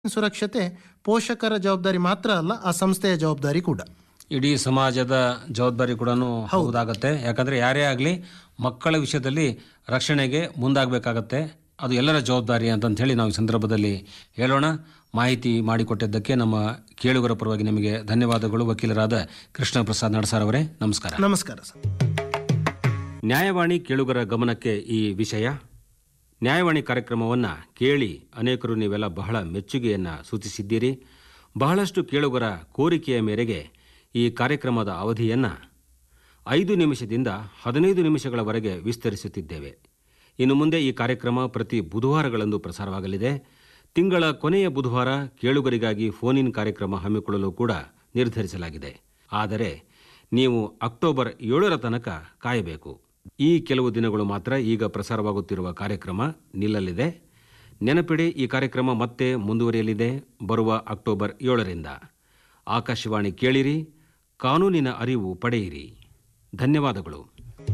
ಸುರಕ್ಷತೆ ಪೋಷಕರ ಜವಾಬ್ದಾರಿ ಮಾತ್ರ ಅಲ್ಲ ಆ ಸಂಸ್ಥೆಯ ಜವಾಬ್ದಾರಿ ಕೂಡ ಇಡೀ ಸಮಾಜದ ಜವಾಬ್ದಾರಿ ಕೂಡ ಹೌದಾಗತ್ತೆ ಯಾಕಂದ್ರೆ ಯಾರೇ ಆಗಲಿ ಮಕ್ಕಳ ವಿಷಯದಲ್ಲಿ ರಕ್ಷಣೆಗೆ ಮುಂದಾಗಬೇಕಾಗತ್ತೆ ಅದು ಎಲ್ಲರ ಜವಾಬ್ದಾರಿ ಅಂತಂತ ಹೇಳಿ ನಾವು ಈ ಸಂದರ್ಭದಲ್ಲಿ ಹೇಳೋಣ ಮಾಹಿತಿ ಮಾಡಿಕೊಟ್ಟಿದ್ದಕ್ಕೆ ನಮ್ಮ ಕೇಳುಗರ ಪರವಾಗಿ ನಿಮಗೆ ಧನ್ಯವಾದಗಳು ವಕೀಲರಾದ ಕೃಷ್ಣ ಪ್ರಸಾದ್ ನಡಸಾರ್ ಅವರೇ ನಮಸ್ಕಾರ ನಮಸ್ಕಾರ ಸರ್ ನ್ಯಾಯವಾಣಿ ಕೇಳುಗರ ಗಮನಕ್ಕೆ ಈ ವಿಷಯ ನ್ಯಾಯವಾಣಿ ಕಾರ್ಯಕ್ರಮವನ್ನು ಕೇಳಿ ಅನೇಕರು ನೀವೆಲ್ಲ ಬಹಳ ಮೆಚ್ಚುಗೆಯನ್ನು ಸೂಚಿಸಿದ್ದೀರಿ ಬಹಳಷ್ಟು ಕೇಳುಗರ ಕೋರಿಕೆಯ ಮೇರೆಗೆ ಈ ಕಾರ್ಯಕ್ರಮದ ಅವಧಿಯನ್ನು ಐದು ನಿಮಿಷದಿಂದ ಹದಿನೈದು ನಿಮಿಷಗಳವರೆಗೆ ವಿಸ್ತರಿಸುತ್ತಿದ್ದೇವೆ ಇನ್ನು ಮುಂದೆ ಈ ಕಾರ್ಯಕ್ರಮ ಪ್ರತಿ ಬುಧವಾರಗಳಂದು ಪ್ರಸಾರವಾಗಲಿದೆ ತಿಂಗಳ ಕೊನೆಯ ಬುಧವಾರ ಕೇಳುಗರಿಗಾಗಿ ಫೋನ್ ಇನ್ ಕಾರ್ಯಕ್ರಮ ಹಮ್ಮಿಕೊಳ್ಳಲು ಕೂಡ ನಿರ್ಧರಿಸಲಾಗಿದೆ ಆದರೆ ನೀವು ಅಕ್ಟೋಬರ್ ಏಳರ ತನಕ ಕಾಯಬೇಕು ಈ ಕೆಲವು ದಿನಗಳು ಮಾತ್ರ ಈಗ ಪ್ರಸಾರವಾಗುತ್ತಿರುವ ಕಾರ್ಯಕ್ರಮ ನಿಲ್ಲಲಿದೆ ನೆನಪಿಡಿ ಈ ಕಾರ್ಯಕ್ರಮ ಮತ್ತೆ ಮುಂದುವರಿಯಲಿದೆ ಬರುವ ಅಕ್ಟೋಬರ್ ಏಳರಿಂದ ಆಕಾಶವಾಣಿ ಕೇಳಿರಿ ಕಾನೂನಿನ ಅರಿವು ಪಡೆಯಿರಿ ಧನ್ಯವಾದಗಳು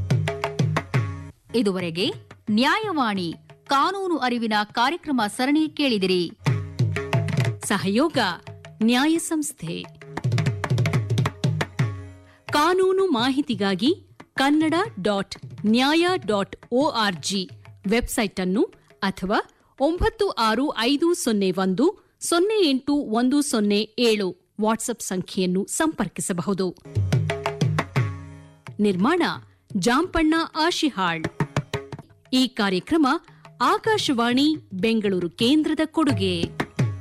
ಇದುವರೆಗೆ ನ್ಯಾಯವಾಣಿ ಕಾನೂನು ಅರಿವಿನ ಕಾರ್ಯಕ್ರಮ ಸರಣಿ ಕೇಳಿದಿರಿ ಸಹಯೋಗ ನ್ಯಾಯ ಸಂಸ್ಥೆ ಕಾನೂನು ಮಾಹಿತಿಗಾಗಿ Kannada dot Nyaya dot O R G website ಅನ್ನು ಅಥವಾ ಒಂಬತ್ತು ಆರು ಐದು ಸೊನ್ನೆ ಒಂದು ಸೊನ್ನೆ ಎಂಟು ಒಂದು ಸೊನ್ನೆ ಏಳು ವಾಟ್ಸ್ಆಪ್ ಸಂಖ್ಯೆಯನ್ನು ಸಂಪರ್ಕಿಸಬಹುದು ನಿರ್ಮಾಣ ಜಾಂಪಣ್ಣ ಆಶಿಹಾಳ್ ಈ ಕಾರ್ಯಕ್ರಮ ಆಕಾಶವಾಣಿ ಬೆಂಗಳೂರು ಕೇಂದ್ರದ ಕೊಡುಗೆ